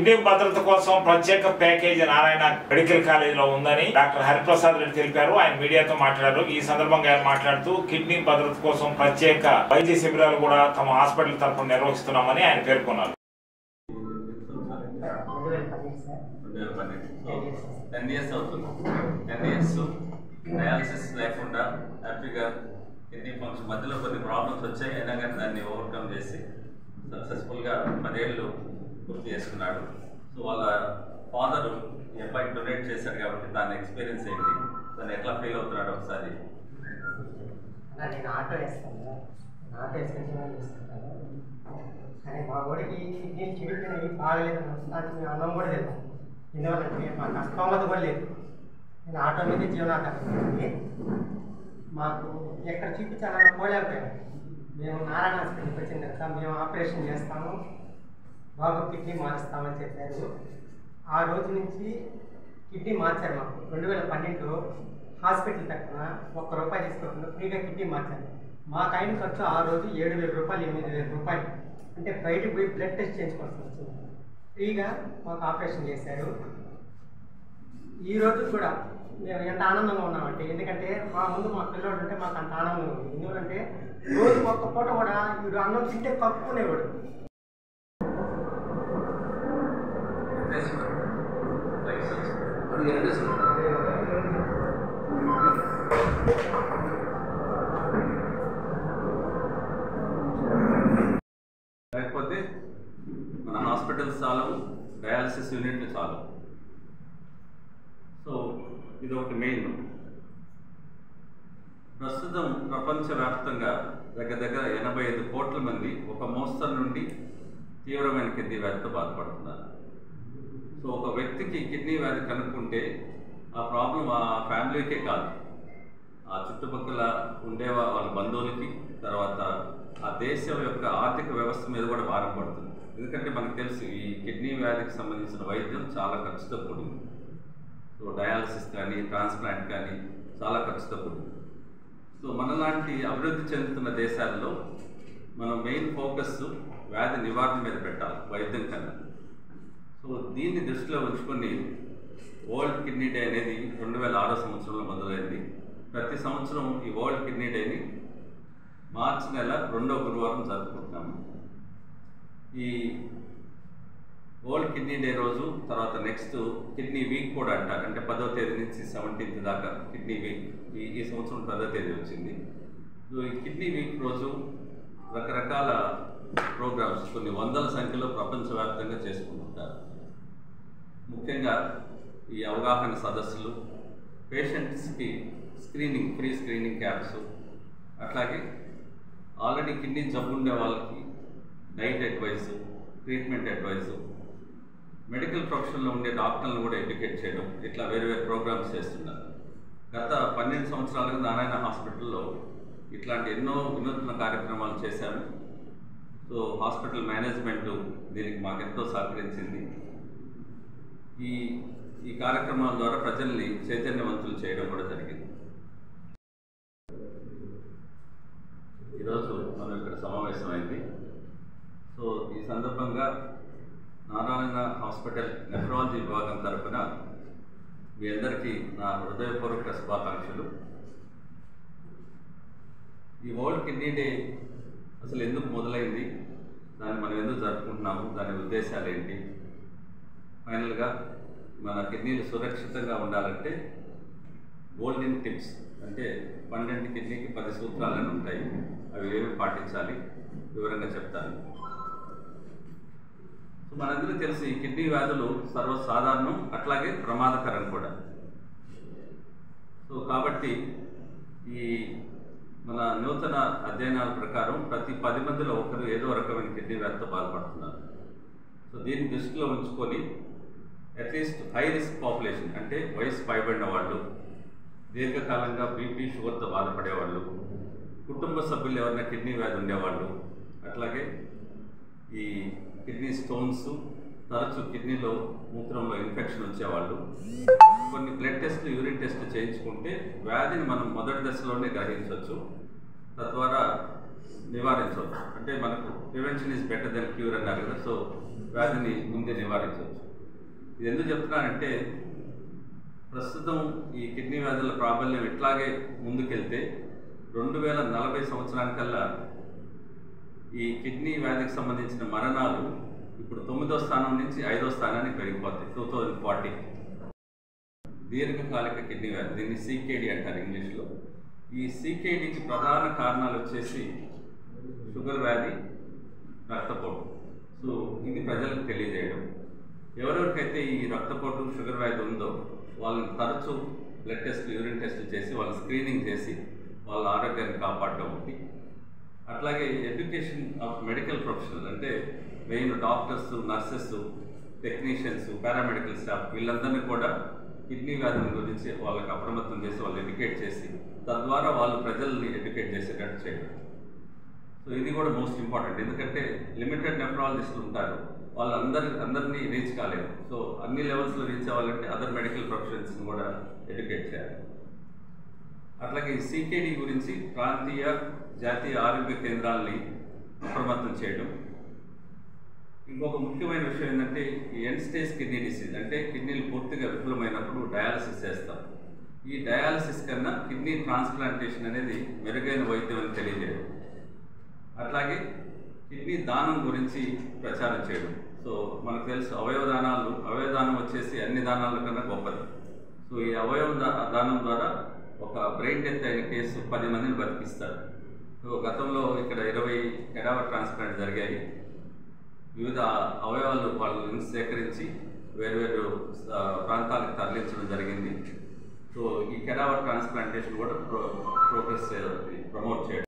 Kidney భద్రత కోసం ప్రత్యేక ప్యాకేజీ నారాయణ మెడికల్ కాలేజీలో ఉందని డాక్టర్ హరిప్రసాద్ రెడ్డి తెలిపారు ఆయన మీడియాతో మాట్లాడారు ఈ సందర్భంగా ఆయన మాట్లాడుతూ కిడ్నీ భద్రత కోసం ప్రత్యేక వైద్య శిబిరాలు కూడా తమ హాస్పిటల్ తరఫున నిర్వహిస్తున్నామని ఆయన పేర్కొన్నారు రెండు వేల పన్నెండు సో టెన్ ఇయర్స్ అవుతుంది టెన్ ఇయర్స్ డయాలసిస్ లేకుండా హ్యాపీగా కిడ్నీ ఫంక్షన్ మధ్యలో కొన్ని ప్రాబ్లమ్స్ వచ్చాయి అయినా కానీ దాన్ని ఓవర్కమ్ చేసి సక్సెస్ఫుల్గా పదేళ్ళు పూర్తి చేసుకున్నాడు సో వాళ్ళ ఫాదర్ ఈ అబ్బాయికి డొనేట్ చేశాడు కాబట్టి దాని ఎక్స్పీరియన్స్ ఏంటి దాన్ని ఎట్లా ఫీల్ అవుతున్నాడు ఒకసారి అలా నేను ఆటో వేస్తాను నేను ఆటో వేసుకొని జీవనం చేసుకుంటాను కానీ మా ఊరికి కిడ్నీలు చివిడిపోయినాయి బాగలేదు దానికి మేము అన్నం కూడా లేదు ఎందువల్లంటే మాకు అస్తోమత కూడా లేదు నేను ఆటో మీద జీవనాధారం ఉంది. మాకు ఎక్కడ చూపించాలన్నా పోలేకపోయాను మేము నారాయణ హాస్పిటల్కి వచ్చిన తర్వాత మేము ఆపరేషన్ చేస్తాము బాబు కిడ్నీ మారుస్తామని చెప్పారు ఆ రోజు నుంచి కిడ్నీ మార్చారు మాకు రెండు వేల పన్నెండులో హాస్పిటల్ తరఫున ఒక్క రూపాయి తీసుకోకుండా ఫ్రీగా కిడ్నీ మార్చారు మాకు అయిన ఖర్చు ఆ రోజు ఏడు వేల రూపాయలు ఎనిమిది వేల రూపాయలు అంటే బయటకు పోయి బ్లడ్ టెస్ట్ చేయించుకోవాల్సి వచ్చింది ఫ్రీగా మాకు ఆపరేషన్ చేశారు ఈ రోజు కూడా మేము ఎంత ఆనందంగా ఉన్నామంటే ఎందుకంటే మా ముందు మా పిల్లోడు ఉంటే మాకు అంత ఆనందంగా ఉంది ఎందుకంటే రోజు ఒక్క పూట కూడా వీడు అన్నం తింటే కప్పుకునేవాడు లేకపోతే మన హాస్పిటల్స్ చాలవు డయాలసిస్ యూనిట్లు చాలు సో ఇది ఒకటి మెయిన్ ప్రస్తుతం ప్రపంచవ్యాప్తంగా దగ్గర దగ్గర ఎనభై ఐదు కోట్ల మంది ఒక మోస్తరు నుండి తీవ్రమైన కిడ్నీ వ్యాధితో బాధపడుతున్నారు సో ఒక వ్యక్తికి కిడ్నీ వ్యాధి కనుక్కుంటే ఆ ప్రాబ్లం ఆ ఫ్యామిలీకే కాదు ఆ చుట్టుపక్కల ఉండే వా- వాళ్ళ బంధువులకి తర్వాత ఆ దేశం యొక్క ఆర్థిక వ్యవస్థ మీద కూడా భారం పడుతుంది ఎందుకంటే మనకు తెలుసు ఈ కిడ్నీ వ్యాధికి సంబంధించిన వైద్యం చాలా ఖర్చుతో కూడింది సో డయాలసిస్ కానీ ట్రాన్స్ప్లాంట్ కానీ చాలా ఖర్చుతో కూడింది సో మనలాంటి అభివృద్ధి చెందుతున్న దేశాల్లో మనం మెయిన్ ఫోకస్ వ్యాధి నివారణ మీద పెట్టాలి వైద్యం కన్నా సో దీన్ని దృష్టిలో ఉంచుకొని వరల్డ్ కిడ్నీ డే అనేది రెండు వేల ఆరో సంవత్సరంలో మొదలైంది ప్రతి సంవత్సరం ఈ వరల్డ్ కిడ్నీ డేని మార్చి నెల రెండో గురువారం జరుపుకుంటున్నాము ఈ వరల్డ్ కిడ్నీ డే రోజు తర్వాత నెక్స్ట్ కిడ్నీ వీక్ కూడా అంటారు అంటే పదో తేదీ నుంచి సెవెంటీన్త్ దాకా కిడ్నీ వీక్ ఈ ఈ సంవత్సరం పదో తేదీ వచ్చింది సో ఈ కిడ్నీ వీక్ రోజు రకరకాల ప్రోగ్రామ్స్ కొన్ని వందల సంఖ్యలో ప్రపంచవ్యాప్తంగా చేసుకుంటుంటారు ముఖ్యంగా ఈ అవగాహన సదస్సులు పేషెంట్స్కి స్క్రీనింగ్ ఫ్రీ స్క్రీనింగ్ క్యాంప్స్ అట్లాగే ఆల్రెడీ కిడ్నీ జబ్బు ఉండే వాళ్ళకి diet advice treatment advice medical ప్రొఫెషన్లో ఉండే డాక్టర్లను కూడా ఎడ్యుకేట్ చేయడం ఇట్లా వేరు వేరు ప్రోగ్రామ్స్ చేస్తున్నారు గత పన్నెండు సంవత్సరాలుగా నారాయణ హాస్పిటల్లో ఇట్లాంటి ఎన్నో వినూత్న కార్యక్రమాలు చేశాము సో హాస్పిటల్ మేనేజ్మెంట్ దీనికి మాకెంతో సహకరించింది ఈ ఈ కార్యక్రమాల ద్వారా ప్రజల్ని చైతన్యవంతులు చేయడం కూడా జరిగింది ఈరోజు మనం ఇక్కడ సమావేశమైంది సో ఈ సందర్భంగా నారాయణ హాస్పిటల్ నెఫ్రాలజీ విభాగం తరపున మీ అందరికీ నా హృదయపూర్వక శుభాకాంక్షలు ఈ వరల్డ్ కిడ్నీ డే అసలు ఎందుకు మొదలైంది దాన్ని మనం ఎందుకు జరుపుకుంటున్నాము దాని ఉద్దేశాలు ఏంటి ఫైనల్గా మన కిడ్నీలు సురక్షితంగా ఉండాలంటే గోల్డెన్ టిప్స్ అంటే పన్నెండు కిడ్నీకి పది సూత్రాలని ఉంటాయి అవి ఏమి పాటించాలి వివరంగా చెప్తాను సో మనందరికీ తెలుసు ఈ కిడ్నీ వ్యాధులు సర్వసాధారణం అట్లాగే ప్రమాదకరం కూడా సో కాబట్టి ఈ మన నూతన అధ్యయనాల ప్రకారం ప్రతి పది మందిలో ఒకరు ఏదో రకమైన కిడ్నీ వ్యాధితో బాధపడుతున్నారు సో దీన్ని దృష్టిలో ఉంచుకొని అట్లీస్ట్ హై రిస్క్ పాపులేషన్ అంటే వయసు పైబడిన వాళ్ళు దీర్ఘకాలంగా బీపీ షుగర్తో బాధపడేవాళ్ళు కుటుంబ సభ్యులు ఎవరైనా కిడ్నీ వ్యాధి ఉండేవాళ్ళు అట్లాగే ఈ కిడ్నీ స్టోన్స్ తరచు కిడ్నీలో మూత్రంలో ఇన్ఫెక్షన్ వచ్చేవాళ్ళు కొన్ని బ్లడ్ టెస్ట్లు యూరిన్ టెస్ట్లు చేయించుకుంటే వ్యాధిని మనం మొదటి దశలోనే గ్రహించవచ్చు తద్వారా నివారించవచ్చు అంటే మనకు prevention is better then cure అన్నారు కదా సో వ్యాధిని ముందే నివారించవచ్చు ఇది ఎందుకు చెప్తున్నానంటే ప్రస్తుతం ఈ కిడ్నీ వ్యాధుల ప్రాబల్యం ఇట్లాగే ముందుకెళ్తే రెండు వేల నలభై సంవత్సరానికల్లా ఈ కిడ్నీ వ్యాధికి సంబంధించిన మరణాలు ఇప్పుడు తొమ్మిదో స్థానం నుంచి ఐదో స్థానానికి పెరిగిపోతాయి టూ థౌజండ్ ఫార్టీ దీర్ఘకాలిక కిడ్నీ వ్యాధి దీన్ని సీకేడి అంటారు ఇంగ్లీష్లో ఈ సీకేడీకి ప్రధాన కారణాలు వచ్చేసి షుగర్ వ్యాధి రక్తపోటు సో ఇది ప్రజలకు తెలియజేయడం ఎవరెవరికైతే ఈ రక్తపోటు షుగర్ వ్యాధి ఉందో వాళ్ళని తరచూ బ్లడ్ టెస్ట్ యూరిన్ టెస్ట్ చేసి వాళ్ళని స్క్రీనింగ్ చేసి వాళ్ళ ఆరోగ్యాన్ని కాపాడడం ఒకటి అట్లాగే ఎడ్యుకేషన్ ఆఫ్ మెడికల్ ప్రొఫెషనల్ అంటే main doctors nurses technicians paramedical staff వీళ్ళందరినీ కూడా కిడ్నీ వ్యాధుల గురించి వాళ్ళకి అప్రమత్తం చేసి వాళ్ళు ఎడ్యుకేట్ చేసి తద్వారా వాళ్ళు ప్రజల్ని ఎడ్యుకేట్ చేసేటట్టు చేయడం సో ఇది కూడా మోస్ట్ ఇంపార్టెంట్ ఎందుకంటే లిమిటెడ్ నెఫ్రాలజిస్టులు ఉంటారు వాళ్ళందరి అందరినీ రీచ్ కాలేరు సో అన్ని లెవెల్స్లో రీచ్ అవ్వాలంటే అదర్ మెడికల్ ప్రొఫెషన్స్ని కూడా ఎడ్యుకేట్ చేయాలి అట్లాగే ఈ సీకేడీ గురించి ప్రాంతీయ జాతీయ ఆరోగ్య కేంద్రాలని అప్రమత్తం చేయడం ఇంకొక ముఖ్యమైన విషయం ఏంటంటే ఈ ఎండ్ స్టేజ్ కిడ్నీ డిసీజ్ అంటే కిడ్నీలు పూర్తిగా విఫలమైనప్పుడు డయాలసిస్ చేస్తాం ఈ డయాలసిస్ కన్నా కిడ్నీ ట్రాన్స్ప్లాంటేషన్ అనేది మెరుగైన వైద్యం అని తెలియజేయడం అట్లాగే కిడ్నీ దానం గురించి ప్రచారం చేయడం సో మనకు తెలుసు అవయవ దానాలు అవయవ దానం వచ్చేసి అన్ని దానాల కన్నా గొప్పది సో ఈ అవయవ దా- దానం ద్వారా ఒక బ్రెయిన్ డెత్ అయిన కేసు పది మందిని బతికిస్తారు సో గతంలో ఇక్కడ ఇరవై కెడావర్ ట్రాన్స్ప్లాంట్ జరిగాయి వివిధ అవయవాలు వాళ్ళని సేకరించి వేరువేరు ఆ, ప్రాంతాలకు తరలించడం జరిగింది సో ఈ కెడావర్ ట్రాన్స్ప్లాంటేషన్ కూడా ప్రో ప్రోగ్రెస్ ప్రమోట్ చేయడం